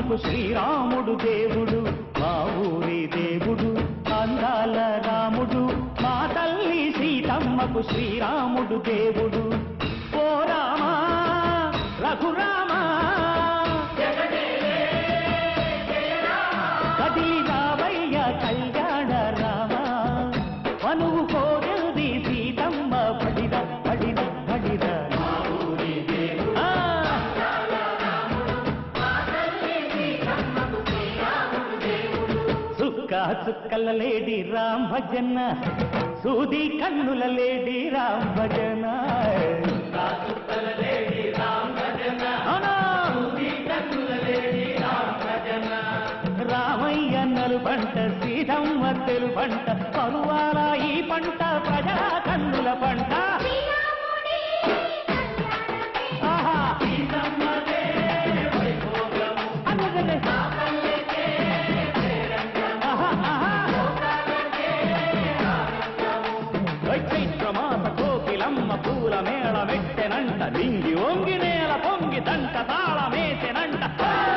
సీతమ్మకు శ్రీరాముడు దేవుడు మా ఊరి దేవుడు అందాల రాముడు మా తల్లి సీతమ్మకు శ్రీరాముడు దేవుడు ఓ రామా రఘురామా కదిలి రావయ్య కళ్యాణ రామా మనువు కోరింది సీతమ్మ పడిద పడిద పడిద మా ఊరి దేవుడు ఆ చుక్క చుక్కల లేడి రామ్ భజన సూది కన్నుల లేడి రామ్ భజన అవునా? రామయ్య నలు పంట సీతమ్మ తెలు పంట పరువాల ఈ పంట ప్రజా కన్నుల పంట ఆహా అనుగలే. ఆహా, ఆహా. చైత్రమాస కోకిలమ్మ పూల మేళ మెట్టెనంట నింగి ఒంగి నేల పొంగి దంట తాళమేసెనంట